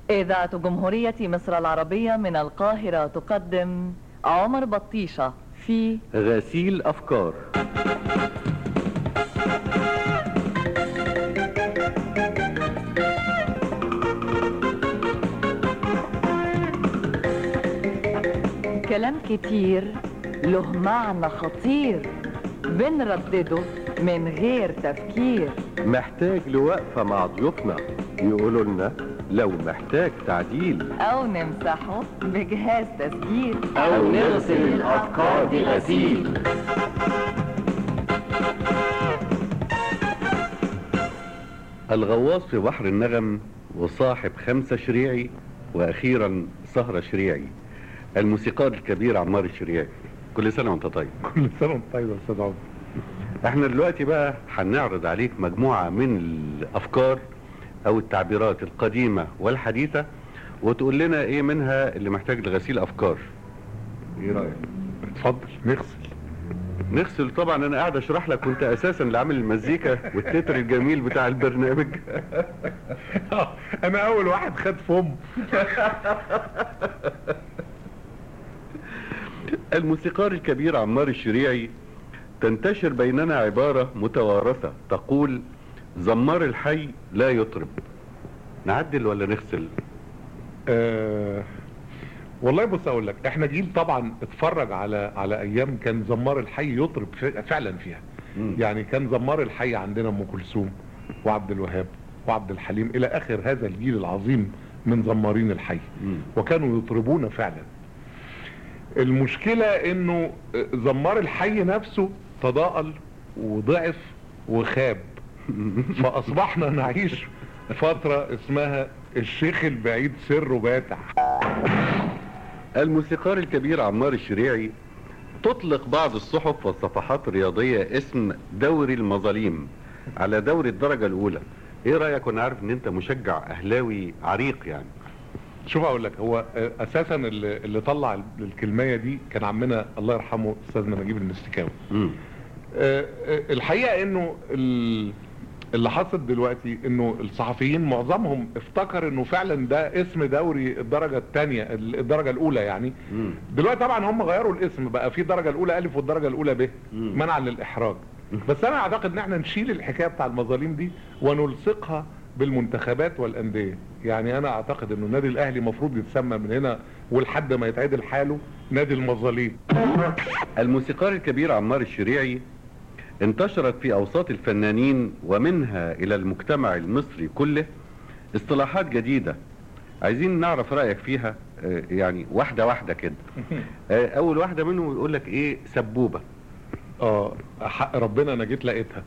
إذاعة جمهورية مصر العربية من القاهرة تقدم عمر بطيشة في غسيل أفكار كلام كتير له معنى خطير بنردده من غير تفكير محتاج لوقفة مع ضيوفنا يقولوا لنا لو محتاج تعديل أو نمسحه بجهاز تسجيل أو نغسل الأفكار بغسيل. الغواص في بحر النغم وصاحب خمسة شريعي وأخيرا سهرة شريعي الموسيقار الكبير عمار الشريعي كل سنة وانت طيب كل سنه وانت طيب يا استاذ عمر احنا دلوقتي بقى هنعرض عليك مجموعة من الأفكار أو التعبيرات القديمة والحديثة وتقول لنا إيه منها اللي محتاج لغسيل أفكار إيه رأيك؟ اتفضل نغسل نغسل طبعا أنا قاعد أشرح لك وأنت أساسا اللي عامل المزيكا والتتر الجميل بتاع البرنامج انا اول واحد خد فم الموسيقار الكبير عمار الشريعي تنتشر بيننا عبارة متوارثة تقول زمار الحي لا يطرب نعدل ولا نغسل آه والله بص اقول لك احنا جيل طبعا اتفرج على على ايام كان زمار الحي يطرب ف- فعلا فيها مم. يعني كان زمار الحي عندنا ام كلثوم وعبد الوهاب وعبد الحليم الى اخر هذا الجيل العظيم من زمارين الحي مم. وكانوا يطربون فعلا المشكلة انه زمار الحي نفسه تضاءل وضعف وخاب فاصبحنا نعيش فترة اسمها الشيخ البعيد سره باتع الموسيقار الكبير عمار الشريعي تطلق بعض الصحف والصفحات الرياضية اسم دوري المظاليم على دوري الدرجة الأولى ايه رأيك وانا عارف ان انت مشجع اهلاوي عريق يعني شوف اقول لك هو آه، اساسا اللي, اللي طلع الكلمية دي كان عمنا الله يرحمه استاذنا نجيب المستكاوي مم. آه، آه، الحقيقه انه ال- اللي حصل دلوقتي انه الصحفيين معظمهم افتكر انه فعلا ده اسم دوري الدرجه الثانيه الدرجه الاولى يعني مم. دلوقتي طبعا هم غيروا الاسم بقى في الدرجه الاولى الف والدرجه الاولى ب مم. منعا للاحراج بس انا اعتقد ان احنا نشيل الحكايه بتاع المظالم دي ونلصقها بالمنتخبات والانديه يعني انا اعتقد انه النادي الاهلي المفروض يتسمى من هنا ولحد ما يتعدل حاله نادي المظاليم الموسيقار الكبير عمار الشريعي انتشرت في اوساط الفنانين ومنها الى المجتمع المصري كله اصطلاحات جديدة عايزين نعرف رأيك فيها آه، يعني واحدة واحدة كده آه، اول واحدة منهم يقول لك ايه سبوبة اه حق ربنا انا جيت لقيتها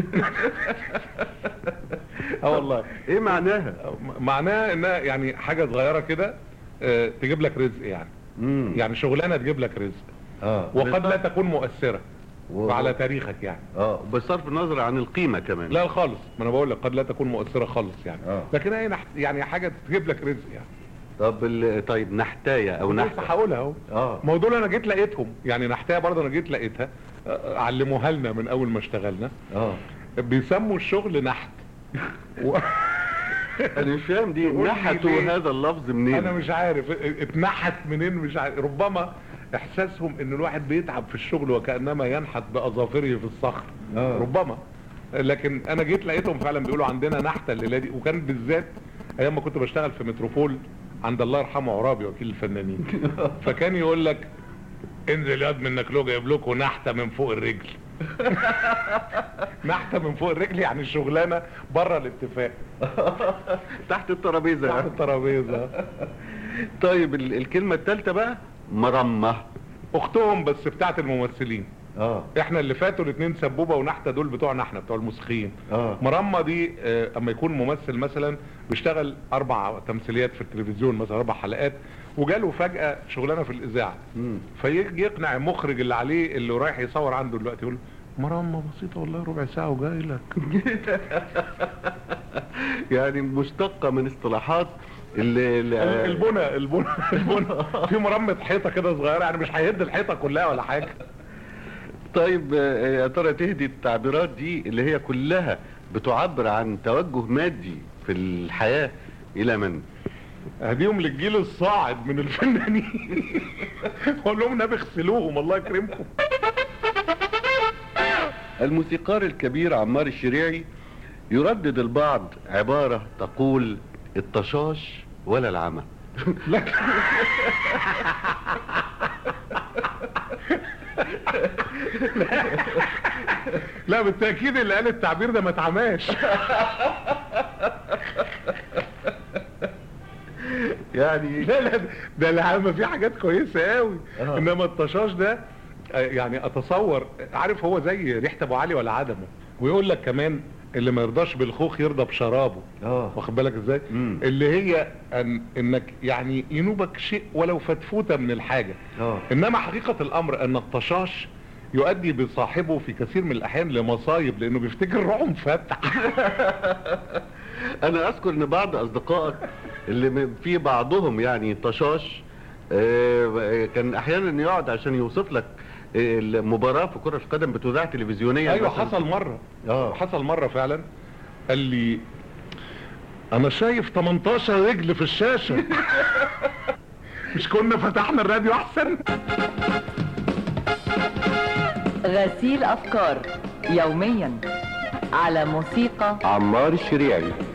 اه والله ايه معناها معناها انها يعني حاجه صغيره كده آه، تجيب لك رزق يعني مم. يعني شغلانه تجيب لك رزق اه وقد لا تكون مؤثره و- على تاريخك يعني اه بصرف النظر عن القيمة كمان لا خالص ما انا بقول لك قد لا تكون مؤثره خالص يعني آه. لكن هي نحت يعني حاجه تجيب لك رزق يعني طب ال- طيب نحتاية او لسه نحتة هقولها اهو اه ما هو دول انا جيت لقيتهم يعني نحتايه برضه انا جيت لقيتها آه، علموها لنا من اول ما اشتغلنا اه بيسموا الشغل نحت و... انا مش فاهم دي قول لي نحتوا ليه؟ هذا اللفظ منين انا مش عارف اتنحت منين مش عارف ربما احساسهم ان الواحد بيتعب في الشغل وكانما ينحت باظافره في الصخر آه. ربما لكن انا جيت لقيتهم فعلا بيقولوا عندنا نحته الليله دي وكان بالذات ايام ما كنت بشتغل في متروبول عند الله يرحمه عرابي وكيل الفنانين فكان يقول لك انزل ياض من نكلوجه يجيب لكم نحته من فوق الرجل نحته من فوق الرجل يعني الشغلانه بره الاتفاق تحت الترابيزة تحت يعني. الترابيزه طيب ال- الكلمة الثالثة بقى مرمة اختهم بس بتاعت الممثلين اه احنا اللي فاتوا الاثنين سبوبه ونحته دول بتوعنا احنا بتوع الموسيقيين اه مرمى دي آه، اما يكون ممثل مثلا بيشتغل اربع تمثيليات في التلفزيون مثلا اربع حلقات وجاله فجاه شغلانه في الاذاعه مم. فيجي يقنع المخرج اللي عليه اللي رايح يصور عنده دلوقتي يقول له مرمى بسيطه والله ربع ساعه وجاي لك يعني مشتقة من اصطلاحات اللي اللي- البنى البنى البنى في مرمى حيطه كده صغيره يعني مش هيهد الحيطه كلها ولا حاجه طيب آه، يا ترى تهدي التعبيرات دي اللي هي كلها بتعبر عن توجه مادي في الحياة الى من اهديهم للجيل الصاعد من الفنانين اقول لهم نبي اغسلوهم الله يكرمكم الموسيقار الكبير عمار الشريعي يردد البعض عبارة تقول الطشاش ولا العمى لكن لا بالتأكيد اللي قال التعبير ده ما اتعماش يعني لا لا ده العامة في حاجات كويسة قوي آه. انما الطشاش ده آه، يعني اتصور عارف هو زي ريحة ابو علي ولا عدمه ويقول لك كمان اللي ما يرضاش بالخوخ يرضى بشرابه اه واخد بالك ازاي مم. اللي هي أن انك يعني ينوبك شيء ولو فتفوته من الحاجه اه انما حقيقه الامر ان الطشاش يؤدي بصاحبه في كثير من الاحيان لمصايب لانه بيفتكر روحه مفتح انا اذكر ان بعض اصدقائك اللي م- في بعضهم يعني طشاش آه، كان احيانا يقعد عشان يوصف لك آه، المباراة في كرة القدم بتذاع تلفزيونيا ايوه مثلاً. حصل مره اه حصل مره فعلا قال لي انا شايف 18 رجل في الشاشه مش كنا فتحنا الراديو احسن غسيل أفكار يوميا على موسيقى عمار الشريعي